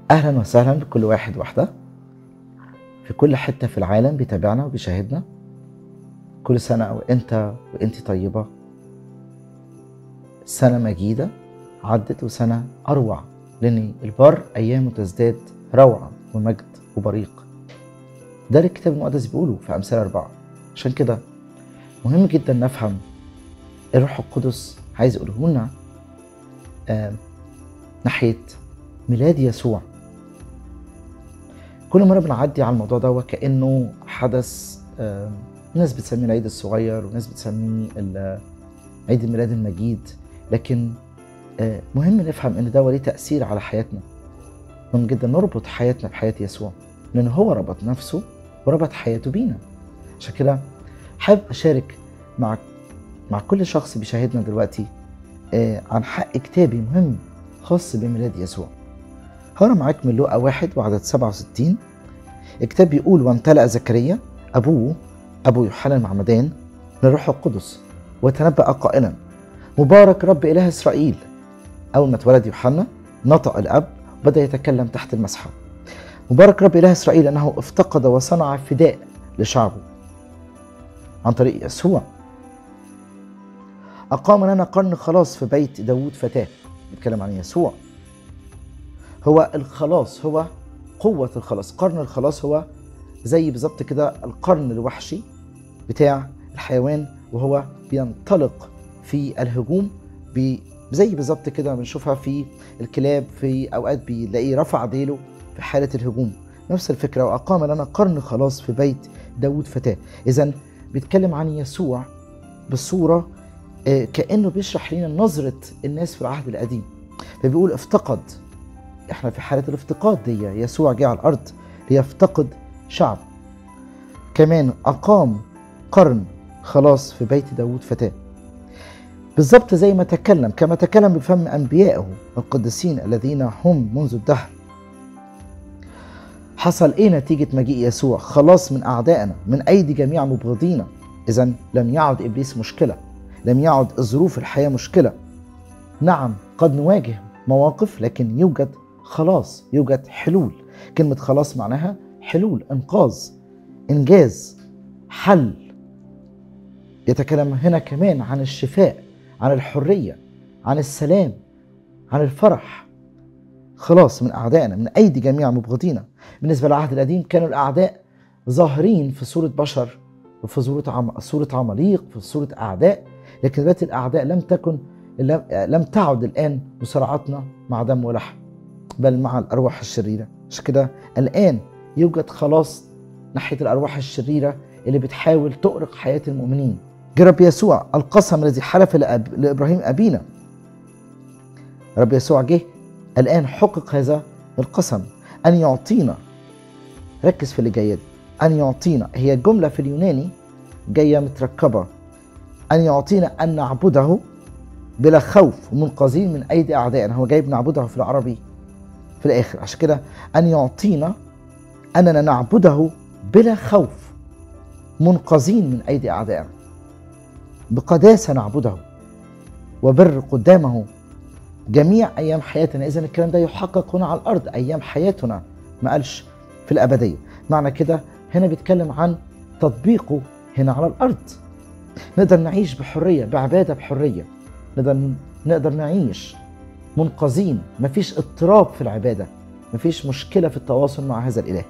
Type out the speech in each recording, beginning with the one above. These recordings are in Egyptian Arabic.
اهلا وسهلا بكل واحد واحده في كل حته في العالم بيتابعنا وبيشاهدنا كل سنه وانت وانت طيبه سنه مجيده عدت وسنه اروع لان البر ايامه تزداد روعه ومجد وبريق ده اللي الكتاب المقدس بيقوله في امثال اربعه عشان كده مهم جدا نفهم الروح القدس عايز يقوله لنا آه ناحيه ميلاد يسوع كل مره بنعدي على الموضوع ده وكانه حدث آه ناس بتسميه العيد الصغير وناس بتسميه ال- عيد الميلاد المجيد لكن آه مهم نفهم ان ده ليه تاثير على حياتنا مهم جدا نربط حياتنا بحياه يسوع لان هو ربط نفسه وربط حياته بينا عشان كده حابب اشارك مع مع كل شخص بيشاهدنا دلوقتي آه عن حق كتابي مهم خاص بميلاد يسوع هقرا معاك من لوقا واحد وعدد 67 الكتاب بيقول وامتلأ زكريا أبوه أبو يوحنا المعمدان من الروح القدس وتنبأ قائلا مبارك رب إله إسرائيل أول ما اتولد يوحنا نطق الأب بدأ يتكلم تحت المسحة مبارك رب إله إسرائيل أنه افتقد وصنع فداء لشعبه عن طريق يسوع أقام لنا قرن خلاص في بيت داوود فتاة نتكلم عن يسوع هو الخلاص هو قوة الخلاص قرن الخلاص هو زي بالظبط كده القرن الوحشي بتاع الحيوان وهو بينطلق في الهجوم بي زي بالظبط كده بنشوفها في الكلاب في اوقات بيلاقيه رفع ديله في حاله الهجوم نفس الفكره واقام لنا قرن خلاص في بيت داود فتاه اذا بيتكلم عن يسوع بصوره آه، كانه بيشرح لنا نظره الناس في العهد القديم فبيقول افتقد احنا في حاله الافتقاد دي يسوع جه على الارض ليفتقد شعب كمان اقام قرن خلاص في بيت داود فتاه بالظبط زي ما تكلم كما تكلم بفم انبيائه القديسين الذين هم منذ الدهر حصل ايه نتيجه مجيء يسوع خلاص من اعدائنا من ايدي جميع مبغضينا اذا لم يعد ابليس مشكله لم يعد ظروف الحياه مشكله نعم قد نواجه مواقف لكن يوجد خلاص يوجد حلول كلمه خلاص معناها حلول انقاذ انجاز حل يتكلم هنا كمان عن الشفاء عن الحريه عن السلام عن الفرح خلاص من اعدائنا من ايدي جميع مبغضينا بالنسبه للعهد القديم كانوا الاعداء ظاهرين في صوره بشر وفي صوره عم... صوره عماليق في صوره اعداء لكن دلوقتي الاعداء لم تكن لم, لم تعد الان مصارعتنا مع دم ولحم بل مع الارواح الشريره عشان كده الان يوجد خلاص ناحيه الارواح الشريره اللي بتحاول تؤرق حياه المؤمنين جرب يسوع القسم الذي حلف لأب... لابراهيم ابينا رب يسوع جه الان حقق هذا القسم ان يعطينا ركز في اللي جايه دي ان يعطينا هي جمله في اليوناني جايه متركبه ان يعطينا ان نعبده بلا خوف ومنقذين من ايدي اعدائنا هو جايب نعبده في العربي في الاخر عشان كده ان يعطينا اننا نعبده بلا خوف منقذين من ايدي اعدائنا بقداسه نعبده وبر قدامه جميع ايام حياتنا اذا الكلام ده يحقق هنا على الارض ايام حياتنا ما قالش في الابديه معنى كده هنا بيتكلم عن تطبيقه هنا على الارض نقدر نعيش بحريه بعباده بحريه نقدر نقدر نعيش منقذين مفيش اضطراب في العباده مفيش مشكله في التواصل مع هذا الاله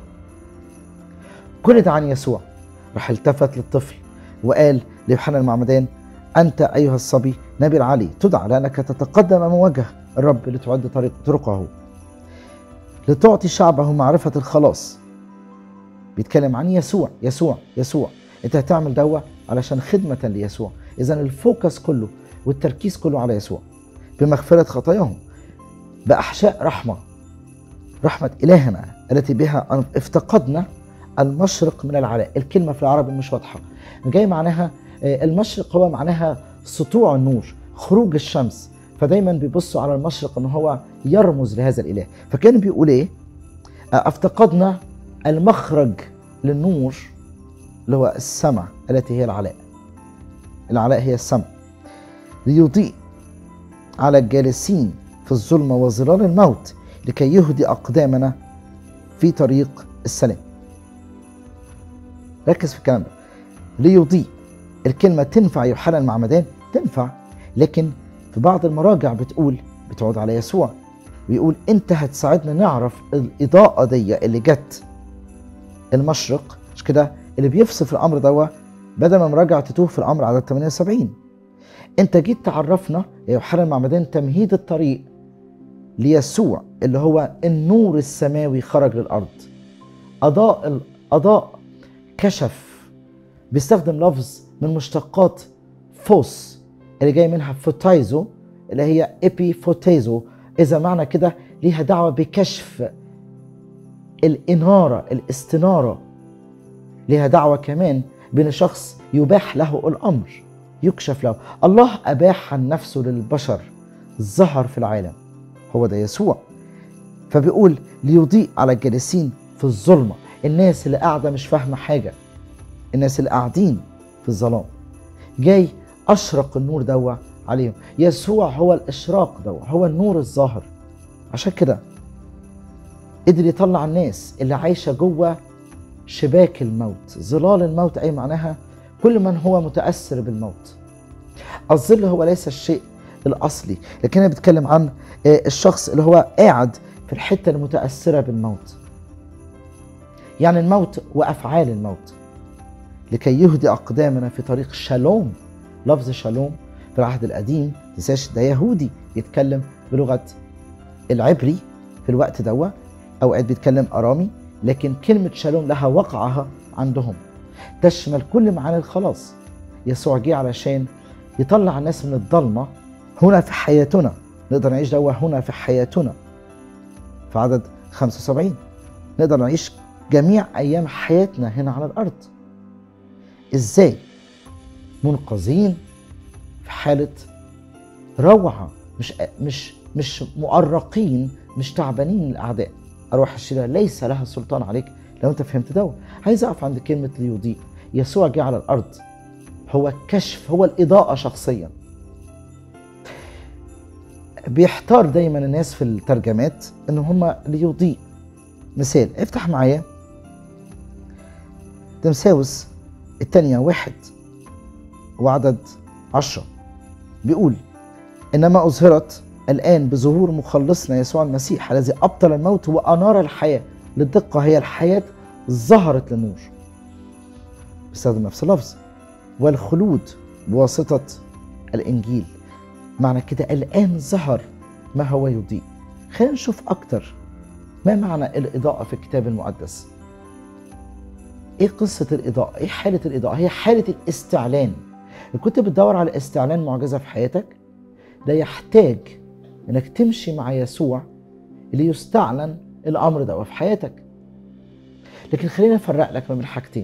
كل ده عن يسوع راح التفت للطفل وقال ليوحنا المعمدان انت ايها الصبي نبي العلي تدعى لانك تتقدم امام وجه الرب لتعد طريق طرقه لتعطي شعبه معرفه الخلاص بيتكلم عن يسوع يسوع يسوع انت هتعمل دوا علشان خدمه ليسوع اذا الفوكس كله والتركيز كله على يسوع بمغفره خطاياهم باحشاء رحمه رحمه الهنا التي بها افتقدنا المشرق من العلاء الكلمه في العربي مش واضحه جاي معناها المشرق هو معناها سطوع النور خروج الشمس فدايما بيبصوا على المشرق ان هو يرمز لهذا الاله فكان بيقول ايه افتقدنا المخرج للنور اللي هو السماء التي هي العلاء العلاء هي السماء ليضيء على الجالسين في الظلمه وظلال الموت لكي يهدي اقدامنا في طريق السلام ركز في الكلام ده ليضيء الكلمه تنفع يوحنا المعمدان تنفع لكن في بعض المراجع بتقول بتعود على يسوع ويقول انت هتساعدنا نعرف الاضاءه دي اللي جت المشرق مش كده اللي بيفصل في الامر دوا بدل ما مراجعه تتوه في الامر عدد 78 انت جيت تعرفنا يا يوحنا المعمدان تمهيد الطريق ليسوع اللي هو النور السماوي خرج للارض اضاء اضاء كشف بيستخدم لفظ من مشتقات فوس اللي جاي منها فوتايزو اللي هي ايبي فوتيزو اذا معنى كده ليها دعوه بكشف الاناره الاستناره ليها دعوه كمان بين شخص يباح له الامر يكشف له الله اباح عن نفسه للبشر ظهر في العالم هو ده يسوع فبيقول ليضيء على الجالسين في الظلمه الناس اللي قاعده مش فاهمه حاجه الناس اللي قاعدين في الظلام جاي اشرق النور دوا عليهم يسوع هو الاشراق دوا هو النور الظاهر عشان كده قدر يطلع الناس اللي عايشه جوه شباك الموت ظلال الموت اي معناها كل من هو متاثر بالموت الظل هو ليس الشيء الاصلي لكن انا بتكلم عن الشخص اللي هو قاعد في الحته المتاثره بالموت يعني الموت وافعال الموت لكي يهدي اقدامنا في طريق شالوم لفظ شالوم في العهد القديم تنساش ده يهودي يتكلم بلغه العبري في الوقت دوا اوقات بيتكلم ارامي لكن كلمه شالوم لها وقعها عندهم تشمل كل معاني الخلاص يسوع جه علشان يطلع الناس من الضلمه هنا في حياتنا نقدر نعيش دوا هنا في حياتنا في عدد 75 نقدر نعيش جميع ايام حياتنا هنا على الارض ازاي منقذين في حاله روعه مش مش مش مؤرقين مش تعبانين من الاعداء ارواح الشريره ليس لها سلطان عليك لو انت فهمت ده عايز اقف عند كلمه ليضيء يسوع جه على الارض هو كشف هو الاضاءه شخصيا بيحتار دايما الناس في الترجمات ان هم ليضيء مثال افتح معايا تمساوس الثانية واحد وعدد عشرة بيقول إنما أظهرت الآن بظهور مخلصنا يسوع المسيح الذي أبطل الموت وأنار الحياة للدقة هي الحياة ظهرت للنور بيستخدم نفس اللفظ والخلود بواسطة الإنجيل معنى كده الآن ظهر ما هو يضيء خلينا نشوف أكتر ما معنى الإضاءة في الكتاب المقدس ايه قصة الإضاءة؟ ايه حالة الإضاءة؟ هي حالة الاستعلان. إن كنت بتدور على استعلان معجزة في حياتك ده يحتاج إنك تمشي مع يسوع اللي يستعلن الأمر ده في حياتك. لكن خلينا نفرق لك ما بين حاجتين.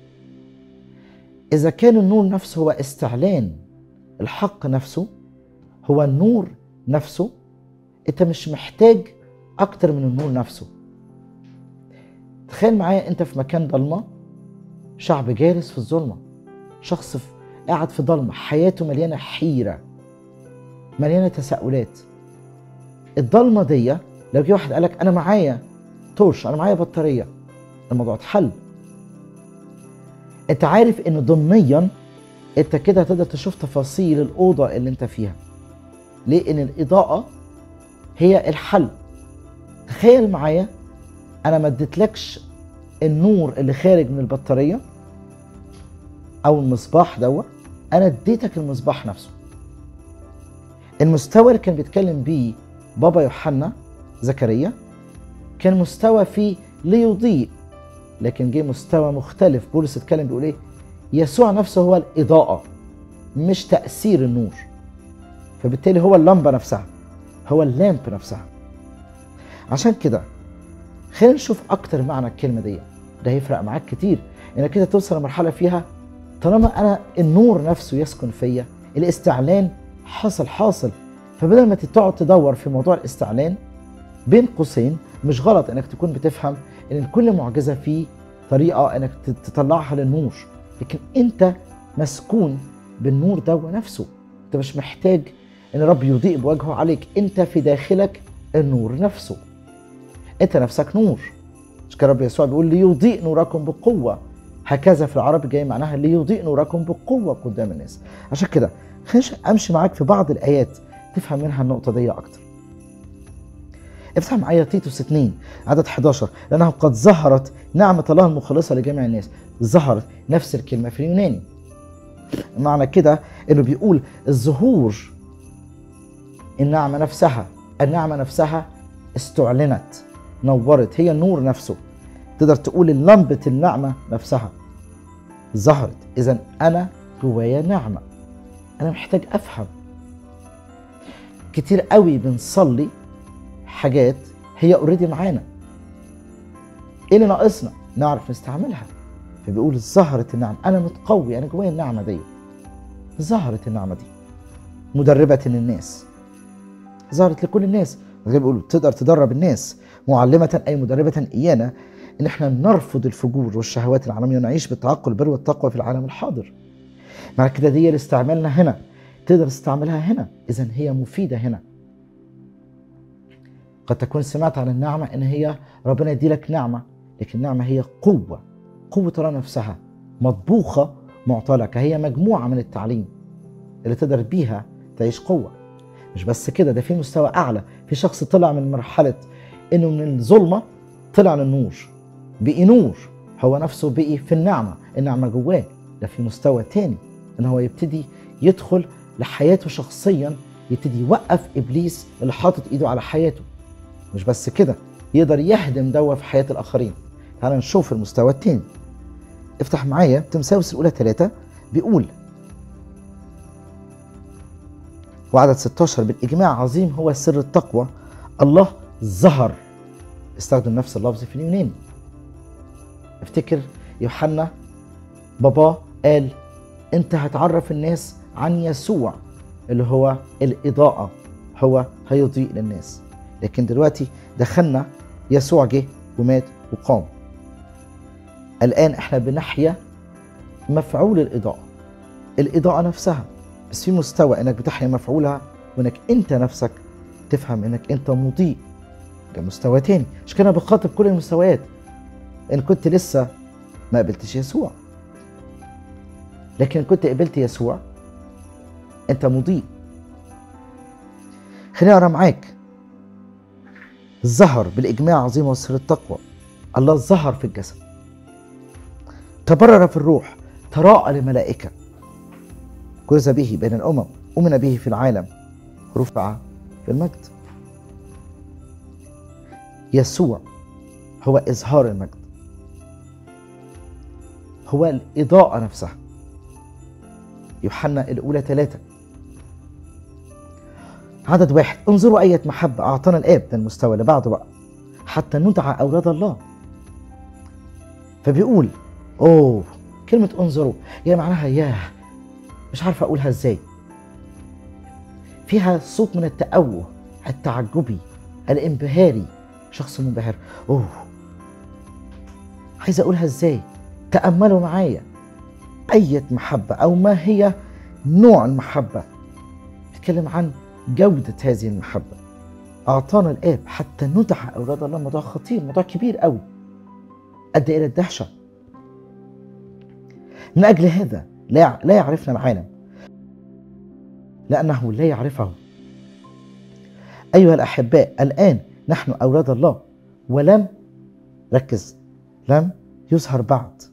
إذا كان النور نفسه هو استعلان الحق نفسه هو النور نفسه أنت مش محتاج أكتر من النور نفسه. تخيل معايا أنت في مكان ضلمة شعب جالس في الظلمة شخص في قاعد في ضلمة حياته مليانة حيرة مليانة تساؤلات الضلمة دي لو جه واحد قالك أنا معايا تورش أنا معايا بطارية الموضوع اتحل أنت عارف إن ضمنيا أنت كده هتقدر تشوف تفاصيل الأوضة اللي أنت فيها ليه؟ إن الإضاءة هي الحل تخيل معايا أنا ما اديتلكش النور اللي خارج من البطاريه او المصباح دوت انا اديتك المصباح نفسه المستوى اللي كان بيتكلم بيه بابا يوحنا زكريا كان مستوى فيه ليضيء لكن جه مستوى مختلف بولس اتكلم بيقول ايه يسوع نفسه هو الاضاءه مش تاثير النور فبالتالي هو اللمبه نفسها هو اللامب نفسها عشان كده خلينا نشوف اكتر معنى الكلمه دي ده هيفرق معاك كتير انك كده توصل لمرحله فيها طالما انا النور نفسه يسكن فيا الاستعلان حصل حاصل فبدل ما تقعد تدور في موضوع الاستعلان بين قوسين مش غلط انك تكون بتفهم ان كل معجزه فيه طريقه انك تطلعها للنور لكن انت مسكون بالنور ده نفسه انت مش محتاج ان رب يضيء بوجهه عليك انت في داخلك النور نفسه انت نفسك نور مش كده رب يسوع بيقول ليضيء نوركم بقوه هكذا في العربي جاي معناها ليضيء نوركم بقوه قدام الناس عشان كده خليني امشي معاك في بعض الايات تفهم منها النقطه دي اكتر افتح معايا تيتوس 2 عدد 11 لانه قد ظهرت نعمه الله المخلصه لجميع الناس ظهرت نفس الكلمه في اليوناني معنى كده انه بيقول الظهور النعمه نفسها النعمه نفسها استعلنت نورت هي النور نفسه تقدر تقول لمبه النعمه نفسها ظهرت اذا انا جوايا نعمه انا محتاج افهم كتير قوي بنصلي حاجات هي اوريدي معانا ايه اللي ناقصنا نعرف نستعملها فبيقول ظهرت النعمه انا متقوي انا جوايا النعمه دي ظهرت النعمه دي مدربه للناس ظهرت لكل الناس زي ما بيقولوا تقدر تدرب الناس معلمه اي مدربه ايانا ان احنا نرفض الفجور والشهوات العالميه ونعيش بالتعقل البر والتقوى في العالم الحاضر مع كده دي اللي استعملنا هنا تقدر تستعملها هنا اذا هي مفيده هنا قد تكون سمعت عن النعمه ان هي ربنا يدي لك نعمه لكن النعمه هي قوه قوه الله نفسها مطبوخه معطى لك هي مجموعه من التعليم اللي تقدر بيها تعيش قوه مش بس كده ده في مستوى اعلى في شخص طلع من مرحله انه من الظلمه طلع للنور بقي نور هو نفسه بقي في النعمه النعمه جواه ده في مستوى تاني ان هو يبتدي يدخل لحياته شخصيا يبتدي يوقف ابليس اللي حاطط ايده على حياته مش بس كده يقدر يهدم دوا في حياه الاخرين تعال نشوف المستوى التاني افتح معايا تمساوس الاولى ثلاثة بيقول وعدد 16 بالاجماع عظيم هو سر التقوى الله ظهر استخدم نفس اللفظ في اليوناني افتكر يوحنا باباه قال انت هتعرف الناس عن يسوع اللي هو الاضاءه هو هيضيء للناس لكن دلوقتي دخلنا يسوع جه ومات وقام الان احنا بنحيا مفعول الاضاءه الاضاءه نفسها بس في مستوى انك بتحيا مفعولها وانك انت نفسك تفهم انك انت مضيء ده مستوى تاني مش كده بخاطب كل المستويات ان كنت لسه ما قبلتش يسوع لكن كنت قبلت يسوع انت مضيء خليني اقرا معاك ظهر بالاجماع عظيم وسر التقوى الله ظهر في الجسد تبرر في الروح تراءى لملائكه كرز به بين الامم امن به في العالم رفع في المجد يسوع هو اظهار المجد هو الاضاءه نفسها يوحنا الاولى ثلاثه عدد واحد انظروا أية محبة أعطانا الآب ده المستوى اللي بعده بقى حتى ندعى أولاد الله فبيقول أوه كلمة انظروا يا معناها ياه مش عارف أقولها إزاي فيها صوت من التأوه التعجبي الانبهاري شخص منبهر أوه عايز أقولها إزاي تأملوا معايا أية محبة أو ما هي نوع المحبة بتتكلم عن جودة هذه المحبة أعطانا الآب حتى ندعى أولاد الله موضوع خطير موضوع كبير قوي أدى إلى الدهشة من أجل هذا لا لا يعرفنا العالم لأنه لا يعرفه أيها الأحباء الآن نحن أولاد الله ولم ركز لم يظهر بعد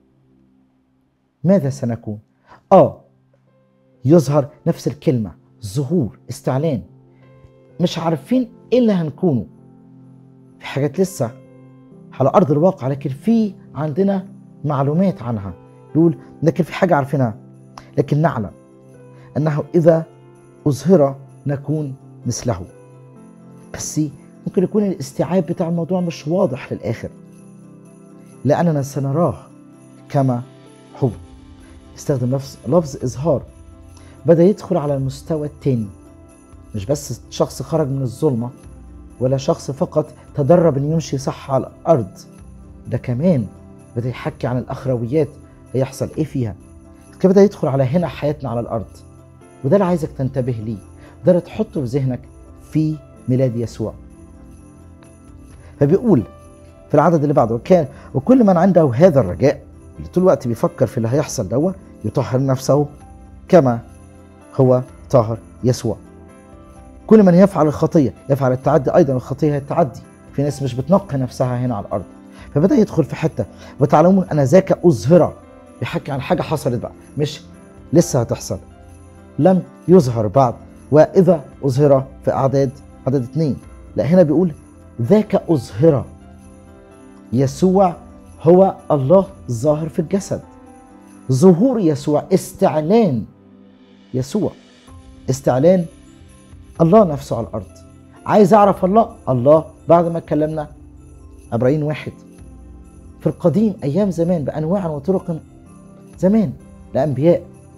ماذا سنكون؟ آه يظهر نفس الكلمة ظهور استعلان مش عارفين ايه اللي هنكونه في حاجات لسه على ارض الواقع لكن في عندنا معلومات عنها يقول لكن في حاجه عارفينها لكن نعلم انه اذا اظهر نكون مثله بس ممكن يكون الاستيعاب بتاع الموضوع مش واضح للاخر لاننا سنراه كما هو استخدم نفس لفظ اظهار بدا يدخل على المستوى التاني مش بس شخص خرج من الظلمه ولا شخص فقط تدرب انه يمشي صح على الارض ده كمان بدا يحكي عن الاخرويات هيحصل ايه فيها كده بدا يدخل على هنا حياتنا على الارض وده اللي عايزك تنتبه ليه ده اللي تحطه في ذهنك في ميلاد يسوع فبيقول في العدد اللي بعده وكان وكل من عنده هذا الرجاء اللي طول الوقت بيفكر في اللي هيحصل دوت يطهر نفسه كما هو طاهر يسوع كل من يفعل الخطيه يفعل التعدي ايضا الخطيه هي التعدي في ناس مش بتنقي نفسها هنا على الارض فبدا يدخل في حته وتعلمون ان ذاك اظهر بيحكي عن حاجه حصلت بقى مش لسه هتحصل لم يظهر بعد واذا اظهر في اعداد عدد اثنين لا هنا بيقول ذاك اظهر يسوع هو الله الظاهر في الجسد ظهور يسوع استعلان يسوع استعلان الله نفسه على الارض عايز اعرف الله الله بعد ما اتكلمنا ابراهيم واحد في القديم ايام زمان بانواع وطرق زمان لانبياء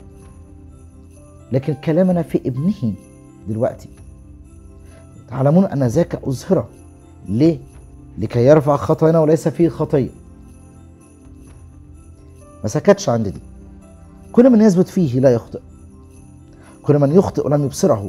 لكن كلامنا في ابنه دلوقتي تعلمون ان ذاك اظهر ليه لكي يرفع خطايانا وليس فيه خطيه ما سكتش عند دي كل من يثبت فيه لا يخطئ كل من يخطئ ولم يبصره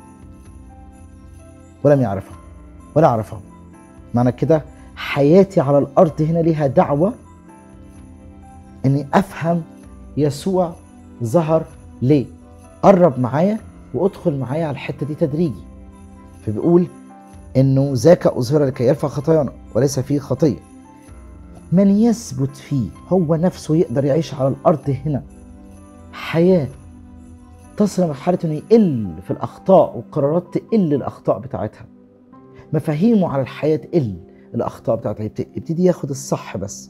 ولم يعرفه ولا عرفه معنى كده حياتي على الارض هنا ليها دعوه اني افهم يسوع ظهر ليه قرب معايا وادخل معايا على الحته دي تدريجي فبيقول انه ذاك اظهر لكي يرفع خطايانا وليس فيه خطيه من يثبت فيه هو نفسه يقدر يعيش على الارض هنا حياه تصل مرحله انه يقل في الاخطاء والقرارات تقل الاخطاء بتاعتها مفاهيمه على الحياه تقل الاخطاء بتاعتها يبتدي ياخد الصح بس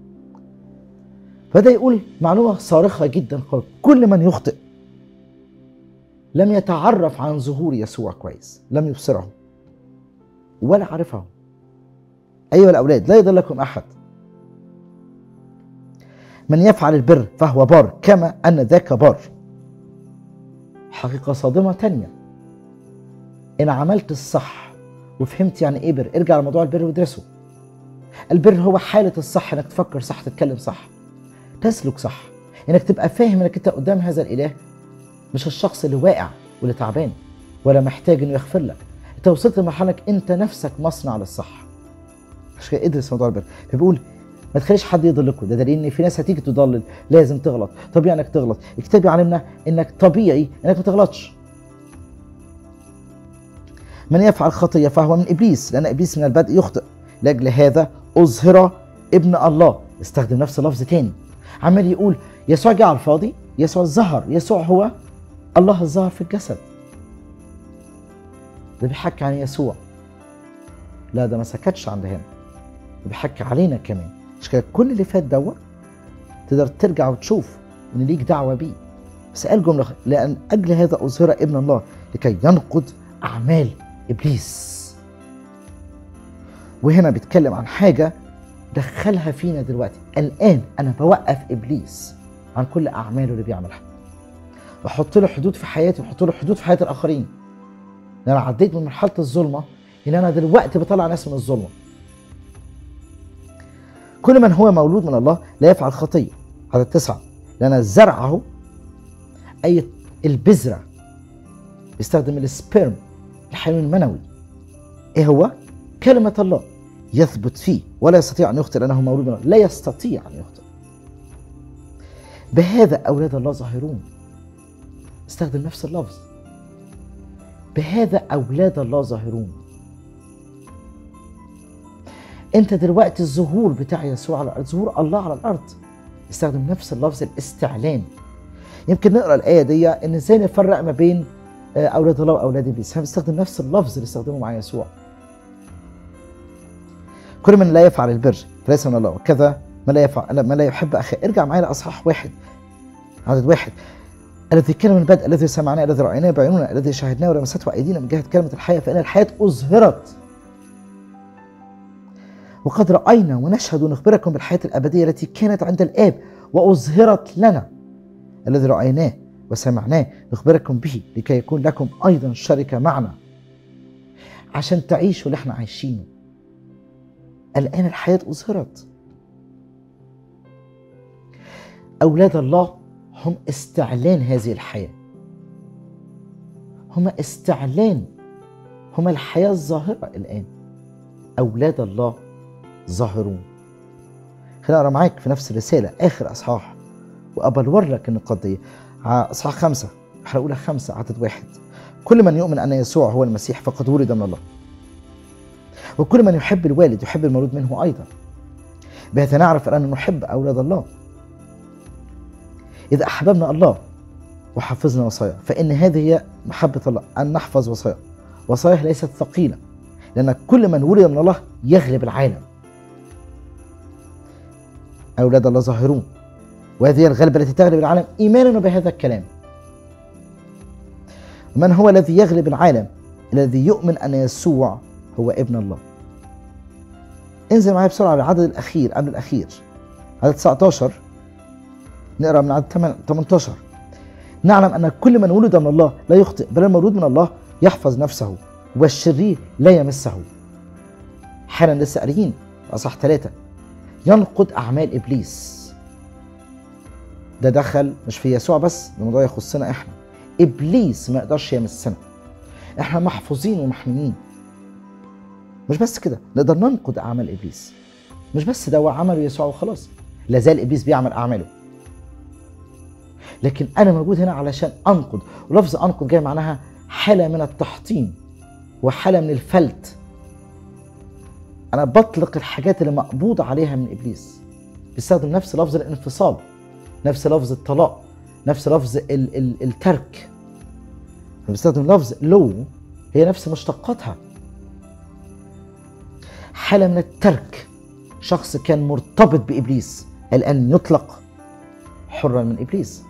فده يقول معلومه صارخه جدا خالص كل من يخطئ لم يتعرف عن ظهور يسوع كويس لم يبصره ولا عرفه ايها الاولاد لا يضلكم احد من يفعل البر فهو بار كما ان ذاك بار حقيقة صادمة تانية إن عملت الصح وفهمت يعني إيه بر ارجع لموضوع البر وادرسه البر هو حالة الصح إنك تفكر صح تتكلم صح تسلك صح إنك تبقى فاهم إنك أنت قدام هذا الإله مش الشخص اللي واقع واللي تعبان ولا محتاج إنه يغفر لك أنت وصلت لمرحلة أنت نفسك مصنع للصح عشان كده ادرس موضوع البر فبيقول ما تخليش حد يضلكم ده دليل ان في ناس هتيجي تضلل لازم تغلط طبيعي انك تغلط الكتاب يعلمنا انك طبيعي انك ما تغلطش من يفعل خطيه فهو من ابليس لان ابليس من البدء يخطئ لاجل هذا اظهر ابن الله استخدم نفس اللفظ تاني عمال يقول يسوع جه على الفاضي يسوع ظهر يسوع هو الله الظاهر في الجسد ده بيحكي عن يسوع لا ده ما سكتش عند هنا ده بيحكي علينا كمان مش كده كل اللي فات دوت تقدر ترجع وتشوف ان ليك دعوه بيه بس قال جمله لان اجل هذا اظهر ابن الله لكي ينقض اعمال ابليس وهنا بيتكلم عن حاجه دخلها فينا دلوقتي الان انا بوقف ابليس عن كل اعماله اللي بيعملها بحط له حدود في حياتي وبحط له حدود في حياه الاخرين انا عديت من مرحله الظلمه ان انا دلوقتي بطلع ناس من الظلمه كل من هو مولود من الله لا يفعل خطية هذا التسعة لأن زرعه أي البذرة يستخدم السبيرم الحيوان المنوي إيه هو؟ كلمة الله يثبت فيه ولا يستطيع أن يخطئ لأنه مولود من الله لا يستطيع أن يخطئ بهذا أولاد الله ظاهرون استخدم نفس اللفظ بهذا أولاد الله ظاهرون انت دلوقتي الظهور بتاع يسوع على الارض ظهور الله على الارض استخدم نفس اللفظ الاستعلان يمكن نقرا الايه دي ان ازاي نفرق ما بين اولاد الله واولاد ابليس هنستخدم نفس اللفظ اللي استخدمه مع يسوع كل من لا يفعل البر فليس من الله وكذا من لا يفعل من لا يحب اخيه ارجع معايا لاصحاح واحد عدد واحد الذي كان من البدء الذي سمعناه الذي رايناه بعيوننا الذي شاهدناه ولمسته ايدينا من جهه كلمه الحياه فان الحياه اظهرت وقد رأينا ونشهد ونخبركم بالحياة الأبدية التي كانت عند الآب وأظهرت لنا الذي رأيناه وسمعناه نخبركم به لكي يكون لكم أيضا شركة معنا عشان تعيشوا اللي احنا عايشينه الآن الحياة أظهرت أولاد الله هم استعلان هذه الحياة هم استعلان هم الحياة الظاهرة الآن أولاد الله ظاهرون خلينا أقرأ معاك في نفس الرسالة آخر أصحاح وأبلور لك النقاط دي أصحاح خمسة الحلقة الأولى خمسة عدد واحد كل من يؤمن أن يسوع هو المسيح فقد ولد من الله وكل من يحب الوالد يحب المولود منه أيضا بهذا نعرف أننا نحب أولاد الله إذا أحببنا الله وحفظنا وصاياه فإن هذه هي محبة الله أن نحفظ وصاياه وصاياه ليست ثقيلة لأن كل من ولد من الله يغلب العالم أولاد الله ظاهرون وهذه هي الغلبة التي تغلب العالم إيماننا بهذا الكلام من هو الذي يغلب العالم الذي يؤمن أن يسوع هو ابن الله انزل معايا بسرعة على العدد الأخير قبل الأخير عدد 19 نقرأ من عدد 18 نعلم أن كل من ولد من الله لا يخطئ بل المولود من الله يحفظ نفسه والشرير لا يمسه حالا لسه قاريين أصح ثلاثة ينقض أعمال إبليس ده دخل مش في يسوع بس ده الموضوع يخصنا إحنا إبليس ما يقدرش يمسنا إحنا محفوظين ومحميين مش بس كده نقدر ننقض أعمال إبليس مش بس ده هو عمله يسوع وخلاص لا زال إبليس بيعمل أعماله لكن أنا موجود هنا علشان أنقض ولفظ أنقض جاي معناها حالة من التحطيم وحالة من الفلت انا بطلق الحاجات اللي مقبوض عليها من ابليس بيستخدم نفس لفظ الانفصال نفس لفظ الطلاق نفس لفظ ال ال الترك بيستخدم لفظ لو هي نفس مشتقاتها حالة من الترك شخص كان مرتبط بإبليس الآن يطلق حرا من إبليس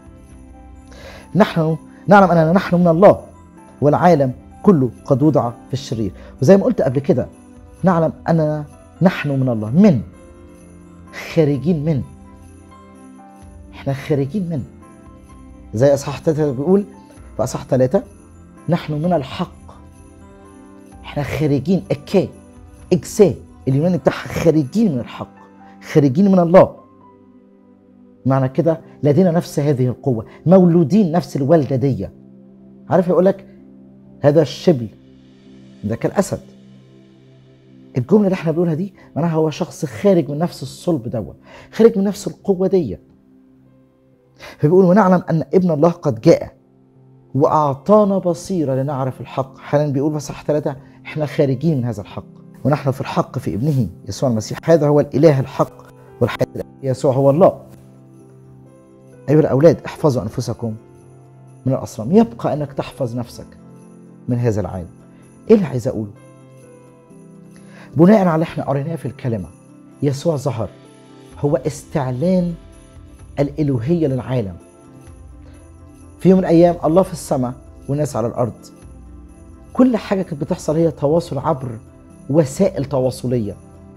نحن نعلم أننا نحن من الله والعالم كله قد وضع في الشرير وزي ما قلت قبل كده نعلم أننا نحن من الله من خارجين من احنا خارجين من زي اصحاح ثلاثة بيقول في اصحاح ثلاثة نحن من الحق احنا خارجين اكا اجساء اليوناني بتاعها خارجين من الحق خارجين من الله معنى كده لدينا نفس هذه القوة مولودين نفس الوالدة دي عارف يقول لك هذا الشبل ده كالأسد الجملة اللي احنا بنقولها دي معناها هو شخص خارج من نفس الصلب دوت خارج من نفس القوة دي فبيقول ونعلم أن ابن الله قد جاء وأعطانا بصيرة لنعرف الحق حالا بيقول في صح ثلاثة احنا خارجين من هذا الحق ونحن في الحق في ابنه يسوع المسيح هذا هو الإله الحق والحياة يسوع هو الله أيها الأولاد احفظوا أنفسكم من الأصنام يبقى أنك تحفظ نفسك من هذا العالم إيه اللي عايز أقوله بناء على اللي احنا قريناه في الكلمة يسوع ظهر هو استعلان الإلوهية للعالم في يوم من الأيام الله في السماء والناس على الأرض كل حاجة كانت بتحصل هي تواصل عبر وسائل تواصلية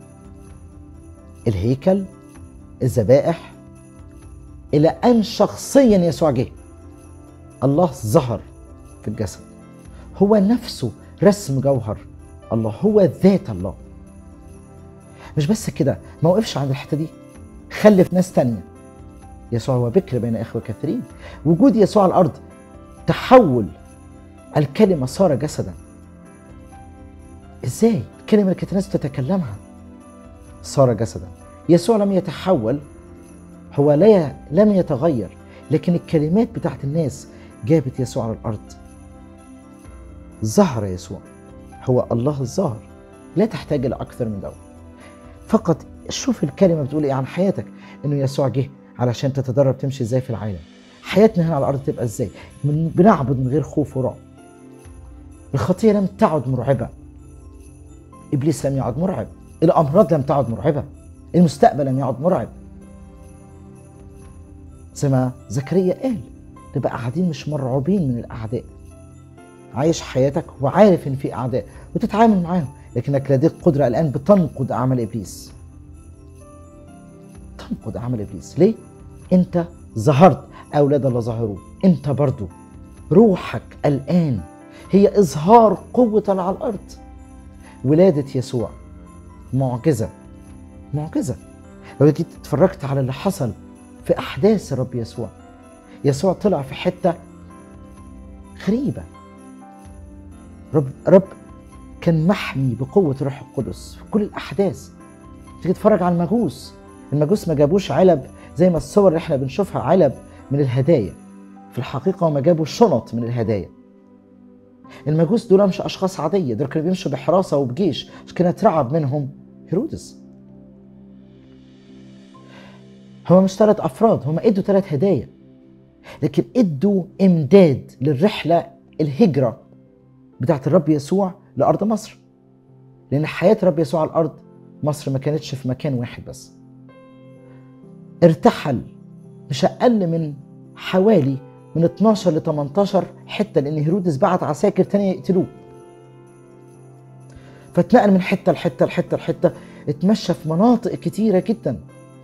الهيكل الذبائح إلى أن شخصيا يسوع جه الله ظهر في الجسد هو نفسه رسم جوهر الله هو ذات الله مش بس كده ما وقفش عند الحته دي خلف ناس تانية يسوع هو بكر بين اخوه كثيرين وجود يسوع على الارض تحول الكلمه صار جسدا ازاي الكلمه اللي كانت الناس تتكلمها صار جسدا يسوع لم يتحول هو لا لم يتغير لكن الكلمات بتاعت الناس جابت يسوع على الارض ظهر يسوع هو الله الظاهر لا تحتاج الى اكثر من دوت فقط شوف الكلمه بتقول ايه عن حياتك انه يسوع جه علشان تتدرب تمشي ازاي في العالم حياتنا هنا على الارض تبقى ازاي من بنعبد من غير خوف ورعب الخطيه لم تعد مرعبه ابليس لم يعد مرعب الامراض لم تعد مرعبه المستقبل لم يعد مرعب زي ما زكريا قال نبقى قاعدين مش مرعوبين من الاعداء عايش حياتك وعارف ان في اعداء وتتعامل معاهم لكنك لديك قدره الان بتنقض اعمال ابليس تنقض اعمال ابليس ليه انت ظهرت اولاد الله ظهروا انت برضو روحك الان هي اظهار قوه على الارض ولاده يسوع معجزه معجزه لو جيت اتفرجت على اللي حصل في احداث الرب يسوع يسوع طلع في حته غريبه رب رب كان محمي بقوة الروح القدس في كل الأحداث تيجي تتفرج على المجوس المجوس ما جابوش علب زي ما الصور اللي احنا بنشوفها علب من الهدايا في الحقيقة هم جابوا شنط من الهدايا المجوس دول مش أشخاص عادية دول كانوا بيمشوا بحراسة وبجيش عشان كده اترعب منهم هيرودس هم مش ثلاث أفراد هم ادوا ثلاث هدايا لكن ادوا إمداد للرحلة الهجرة بتاعت الرب يسوع لأرض مصر لأن حياة الرب يسوع على الأرض مصر ما كانتش في مكان واحد بس ارتحل مش أقل من حوالي من 12 ل 18 حتة لأن هيرودس بعت عساكر تانية يقتلوه فاتنقل من حتة لحتة لحتة لحتة اتمشى في مناطق كتيرة جدا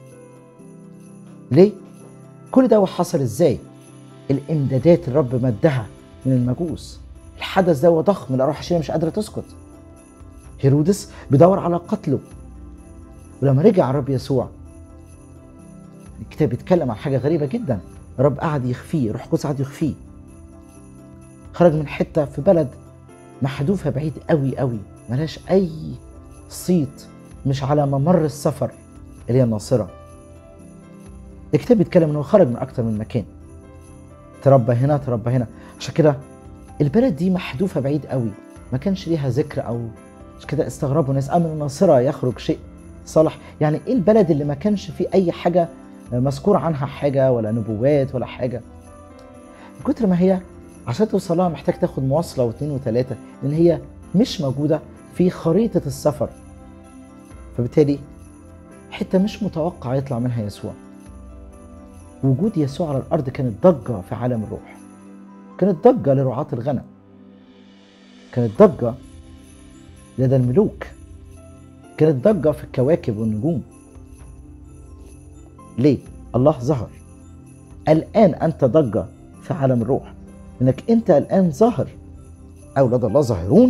ليه؟ كل ده حصل ازاي؟ الامدادات الرب مدها من المجوس الحدث ده ضخم الأرواح الشريرة مش قادرة تسكت هيرودس بيدور على قتله ولما رجع الرب يسوع الكتاب بيتكلم عن حاجة غريبة جدا الرب قعد يخفيه روح القدس قعد يخفيه خرج من حتة في بلد محذوفة بعيد قوي قوي ملهاش أي صيت مش على ممر السفر اللي هي الناصرة الكتاب بيتكلم انه خرج من اكتر من مكان تربى هنا تربى هنا عشان كده البلد دي محذوفه بعيد قوي ما كانش ليها ذكر او عشان كده استغربوا ناس امن الناصره يخرج شيء صالح يعني ايه البلد اللي ما كانش فيه اي حاجه مذكور عنها حاجه ولا نبوات ولا حاجه من كتر ما هي عشان توصل لها محتاج تاخد مواصله واثنين وثلاثه لان هي مش موجوده في خريطه السفر فبالتالي حته مش متوقع يطلع منها يسوع وجود يسوع على الارض كانت ضجه في عالم الروح كانت ضجه لرعاة الغنم كانت ضجه لدى الملوك كانت ضجه في الكواكب والنجوم ليه الله ظهر الان انت ضجه في عالم الروح انك انت الان ظاهر اولاد الله ظاهرون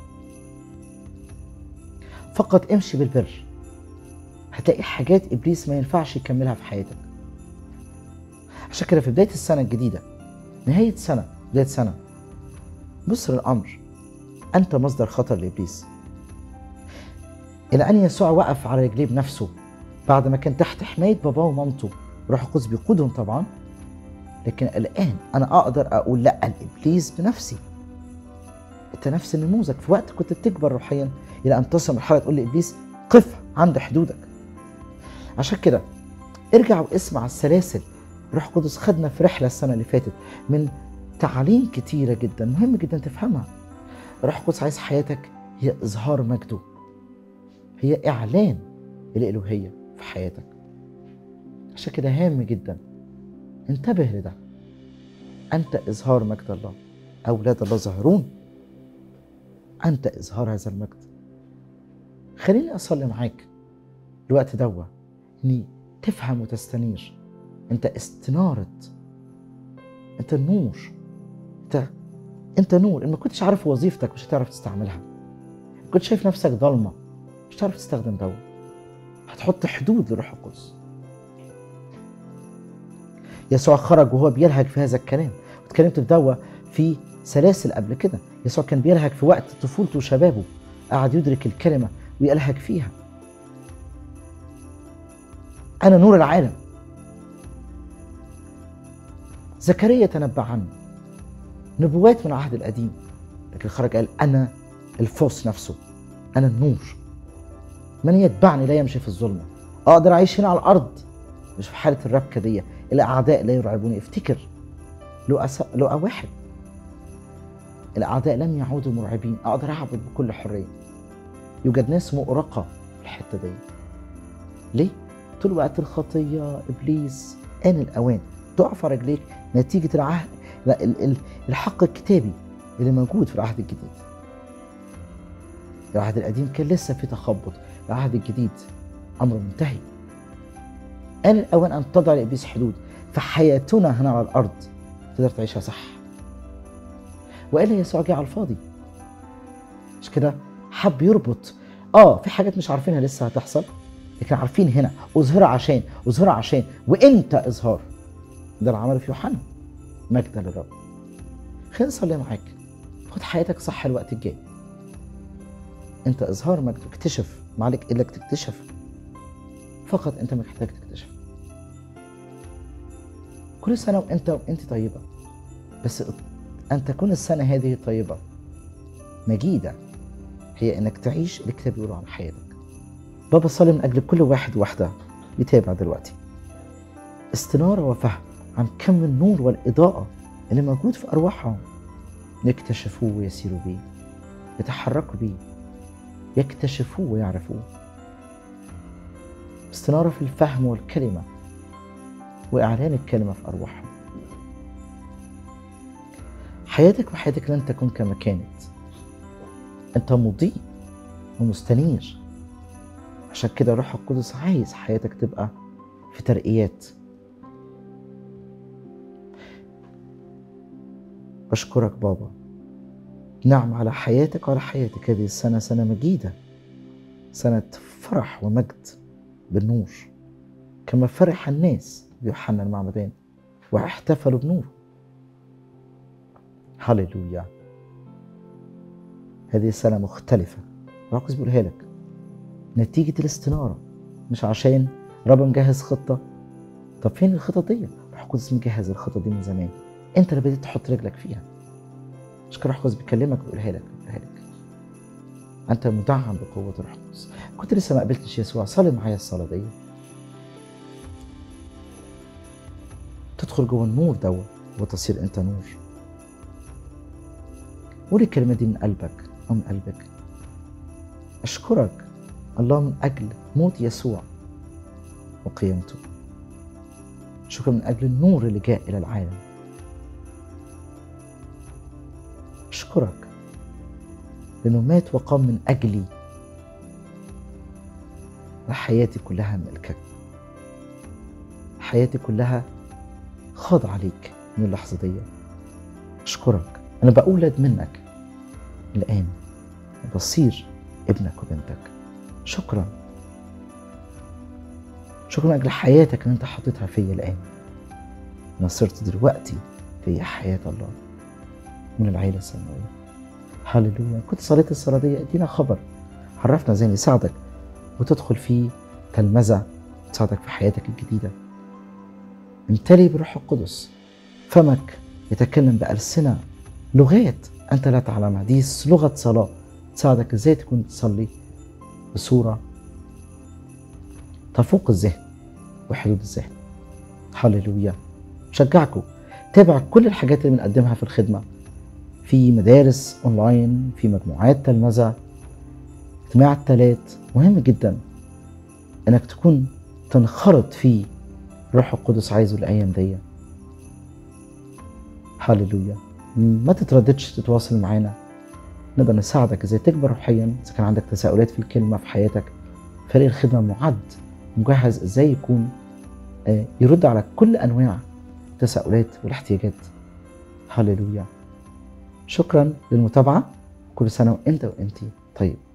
فقط امشي بالبر هتلاقي حاجات ابليس ما ينفعش يكملها في حياتك عشان كده في بدايه السنه الجديده نهايه سنه بدايه سنه بص للامر انت مصدر خطر لابليس الى ان يسوع وقف على رجليه بنفسه بعد ما كان تحت حمايه باباه ومامته روح القدس بيقودهم طبعا لكن الان انا اقدر اقول لا الابليس بنفسي انت نفس النموذج في وقت كنت بتكبر روحيا الى ان تصل مرحله تقول لابليس قف عند حدودك عشان كده ارجع واسمع السلاسل روح القدس خدنا في رحله السنه اللي فاتت من تعاليم كتيره جدا مهم جدا تفهمها روح القدس عايز حياتك هي اظهار مجده هي اعلان الالوهيه في حياتك عشان كده هام جدا انتبه لده انت اظهار مجد الله اولاد الله ظاهرون انت اظهار هذا المجد خليني اصلي معاك الوقت دوا اني تفهم وتستنير انت استنارة انت النور انت انت نور ان ما كنتش عارف وظيفتك مش هتعرف تستعملها كنت شايف نفسك ضلمة مش هتعرف تستخدم دوا هتحط حدود لروح القدس يسوع خرج وهو بيلهج في هذا الكلام واتكلمت في دوا في سلاسل قبل كده يسوع كان بيلهج في وقت طفولته وشبابه قعد يدرك الكلمة ويلهج فيها أنا نور العالم زكريا تنبأ عنه نبوات من العهد القديم لكن خرج قال أنا الفوس نفسه أنا النور من يتبعني لا يمشي في الظلمة أقدر أعيش هنا على الأرض مش في حالة الربكة دي الأعداء لا يرعبوني افتكر لقى س... لقى واحد الأعداء لم يعودوا مرعبين أقدر أعبد بكل حرية يوجد ناس مؤرقة في الحتة دي ليه؟ طول وقت الخطية إبليس آن الأوان تقف على رجليك نتيجة العهد لا ال- ال- الحق الكتابي اللي موجود في العهد الجديد العهد القديم كان لسه في تخبط العهد الجديد أمر منتهي آن الأوان أن تضع لإبليس حدود في حياتنا هنا على الأرض تقدر تعيشها صح وإلا يسوع جه على الفاضي مش كده حب يربط اه في حاجات مش عارفينها لسه هتحصل لكن عارفين هنا اظهرها عشان اظهرها عشان وانت اظهار ده اللي عمله في يوحنا مجدا للرب خلينا نصلي معاك خد حياتك صح الوقت الجاي انت اظهار مجد اكتشف ما عليك الا تكتشف فقط انت محتاج تكتشف كل سنه وانت وانت طيبه بس ان تكون السنه هذه طيبه مجيده هي انك تعيش اللي الكتاب بيقوله عن حياتك بابا صلي من اجل كل واحد وواحده بيتابع دلوقتي استناره وفهم عن كم النور والاضاءه اللي موجود في ارواحهم يكتشفوه ويسيروا بيه يتحركوا بيه يكتشفوه ويعرفوه استنارة في الفهم والكلمة وإعلان الكلمة في أرواحهم حياتك وحياتك لن تكون كما كانت أنت مضيء ومستنير عشان كده الروح القدس عايز حياتك تبقى في ترقيات بشكرك بابا نعم على حياتك وعلى حياتك هذه السنة سنة مجيدة سنة فرح ومجد بالنور كما فرح الناس بيوحنا المعمدان واحتفلوا بنور هللويا هذه السنة مختلفة الرقص بيقولها لك نتيجة الاستنارة مش عشان رب مجهز خطة طب فين الخطط دي؟ روح القدس مجهز الخطة دي من زمان انت اللي بديت تحط رجلك فيها مش كده روح القدس بيكلمك بيقولها لك بيقولها لك انت مدعم بقوة الروح القدس كنت لسه ما قابلتش يسوع صلي معايا الصلاة دي تدخل جوه النور دوت وتصير انت نور قول الكلمة دي من قلبك أو من قلبك أشكرك الله من أجل موت يسوع وقيامته شكرا من أجل النور اللي جاء إلى العالم أشكرك لأنه مات وقام من أجلي وحياتي كلها ملكك حياتي كلها خاضعة عليك من اللحظة دي أشكرك أنا بأولد منك الآن بصير ابنك وبنتك شكرا شكرا من أجل حياتك اللي أنت حاططها فيا الآن أنا صرت دلوقتي في حياة الله من العيلة السماوية هللويا كنت صليت الصلاة دي ادينا خبر عرفنا ازاي نساعدك وتدخل في تلمذة تساعدك في حياتك الجديدة امتلي بروح القدس فمك يتكلم بألسنة لغات أنت لا تعلمها دي لغة صلاة تساعدك ازاي تكون تصلي بصورة تفوق الذهن وحدود الذهن هللويا شجعكم تابع كل الحاجات اللي بنقدمها في الخدمة في مدارس اونلاين في مجموعات تلمذة اجتماع التلات مهم جدا انك تكون تنخرط في روح القدس عايزه الايام دي هللويا ما تترددش تتواصل معانا نقدر نساعدك ازاي تكبر روحيا اذا كان عندك تساؤلات في الكلمه في حياتك فريق الخدمه معد مجهز ازاي يكون يرد على كل انواع التساؤلات والاحتياجات هللويا شكرا للمتابعه كل سنه وانت وانت طيب